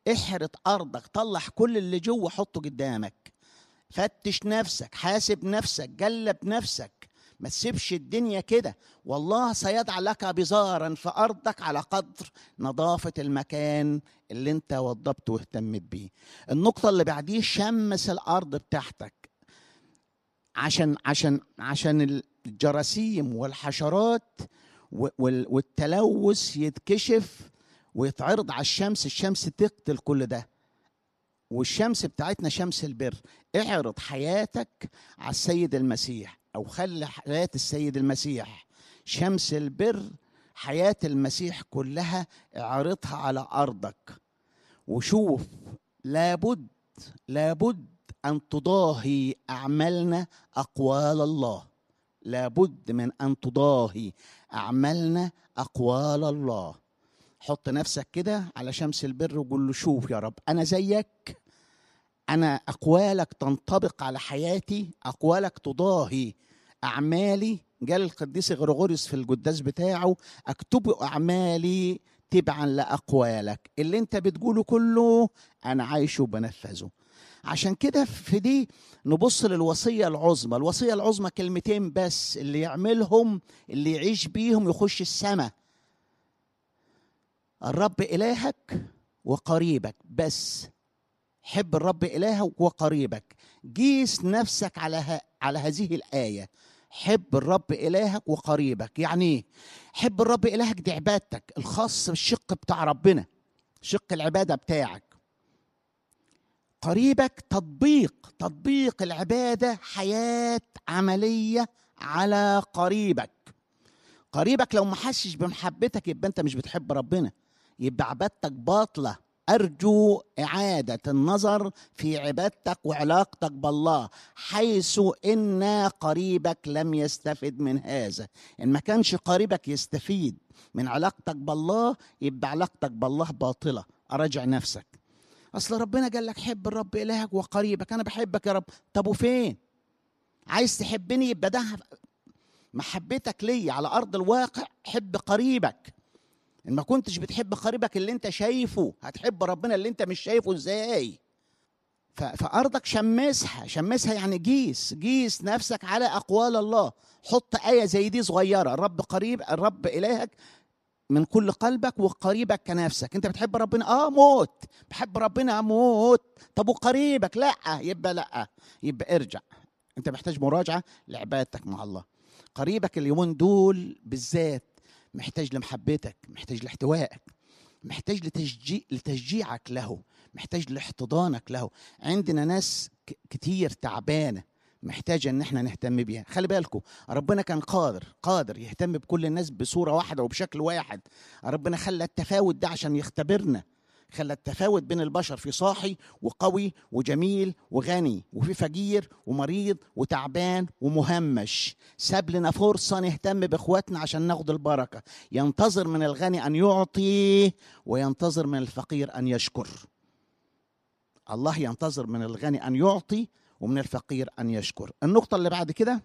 احرط ارضك طلع كل اللي جوه حطه قدامك فتش نفسك حاسب نفسك جلب نفسك ما تسيبش الدنيا كده والله سيضع لك بزارا في ارضك على قدر نظافه المكان اللي انت وضبته واهتمت بيه النقطه اللي بعديه شمس الارض بتاعتك عشان عشان عشان الجراثيم والحشرات والتلوث يتكشف ويتعرض على الشمس الشمس تقتل كل ده والشمس بتاعتنا شمس البر اعرض حياتك على السيد المسيح او خلي حياه السيد المسيح شمس البر حياه المسيح كلها اعرضها على ارضك وشوف لابد لابد ان تضاهي اعمالنا اقوال الله لابد من ان تضاهي اعمالنا اقوال الله حط نفسك كده على شمس البر وقول له شوف يا رب انا زيك انا اقوالك تنطبق على حياتي اقوالك تضاهي اعمالي قال القديس غريغوريوس في القداس بتاعه اكتب اعمالي تبعا لاقوالك اللي انت بتقوله كله انا عايشه وبنفذه عشان كده في دي نبص للوصيه العظمى الوصيه العظمى كلمتين بس اللي يعملهم اللي يعيش بيهم يخش السماء الرب الهك وقريبك بس حب الرب الهك وقريبك جيس نفسك على ه... على هذه الايه حب الرب الهك وقريبك يعني ايه حب الرب الهك دي عبادتك الخاص بالشق بتاع ربنا شق العباده بتاعك قريبك تطبيق تطبيق العباده حياه عمليه على قريبك قريبك لو ما حسش بمحبتك يبقى انت مش بتحب ربنا يبقى عبادتك باطله ارجو اعاده النظر في عبادتك وعلاقتك بالله حيث ان قريبك لم يستفد من هذا ان ما كانش قريبك يستفيد من علاقتك بالله يبقى علاقتك بالله باطله اراجع نفسك اصل ربنا قال لك حب الرب الهك وقريبك انا بحبك يا رب طب وفين عايز تحبني يبقى ده محبتك ليا على ارض الواقع حب قريبك ان ما كنتش بتحب قريبك اللي انت شايفه هتحب ربنا اللي انت مش شايفه ازاي فارضك شمسها شمسها يعني جيس جيس نفسك على اقوال الله حط ايه زي دي صغيره الرب قريب الرب الهك من كل قلبك وقريبك كنفسك انت بتحب ربنا اه موت بحب ربنا موت طب وقريبك لا يبقى لا يبقى ارجع انت محتاج مراجعه لعبادتك مع الله قريبك اليومين دول بالذات محتاج لمحبتك محتاج لاحتوائك محتاج لتشجيع لتشجيعك له محتاج لاحتضانك له عندنا ناس كتير تعبانه محتاجة إن إحنا نهتم بيها، خلي بالكم ربنا كان قادر قادر يهتم بكل الناس بصورة واحدة وبشكل واحد، ربنا خلى التفاوت ده عشان يختبرنا، خلى التفاوت بين البشر في صاحي وقوي وجميل وغني وفي فقير ومريض وتعبان ومهمش ساب لنا فرصة نهتم بإخواتنا عشان ناخد البركة ينتظر من الغني أن يعطي وينتظر من الفقير أن يشكر الله ينتظر من الغني أن يعطي ومن الفقير أن يشكر النقطة اللي بعد كده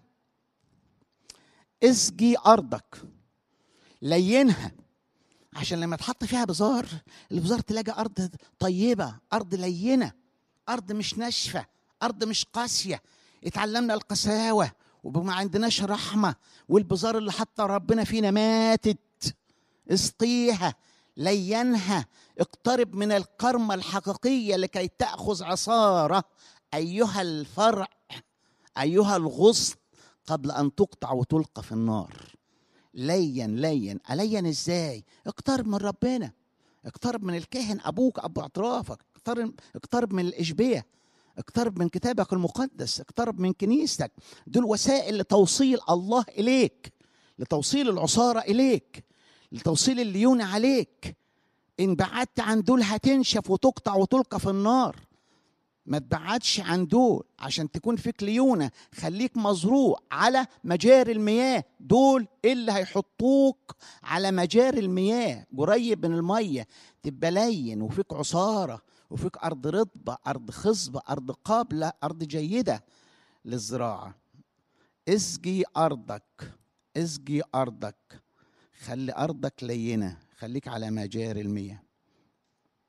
اسقي أرضك لينها عشان لما تحط فيها بزار البزار تلاقي ارض طيبه ارض لينه ارض مش ناشفه ارض مش قاسيه اتعلمنا القساوه وما عندناش رحمه والبزار اللي حط ربنا فينا ماتت اسقيها لينها اقترب من الكرمه الحقيقيه لكي تاخذ عصاره ايها الفرع ايها الغصن قبل ان تقطع وتلقى في النار لين لين ألين ازاي اقترب من ربنا اقترب من الكاهن ابوك ابو اطرافك اقترب اقترب من الاشبيه اقترب من كتابك المقدس اقترب من كنيستك دول وسائل لتوصيل الله اليك لتوصيل العصاره اليك لتوصيل الليونه عليك ان بعدت عن دول هتنشف وتقطع وتلقى في النار ما تبعدش عن دول عشان تكون فيك ليونة خليك مزروع على مجاري المياه دول اللي هيحطوك على مجاري المياه قريب من المية تبقى لين وفيك عصارة وفيك أرض رطبة أرض خصبة أرض قابلة أرض جيدة للزراعة اسقي أرضك اسقي أرضك خلي أرضك لينة خليك على مجاري المياه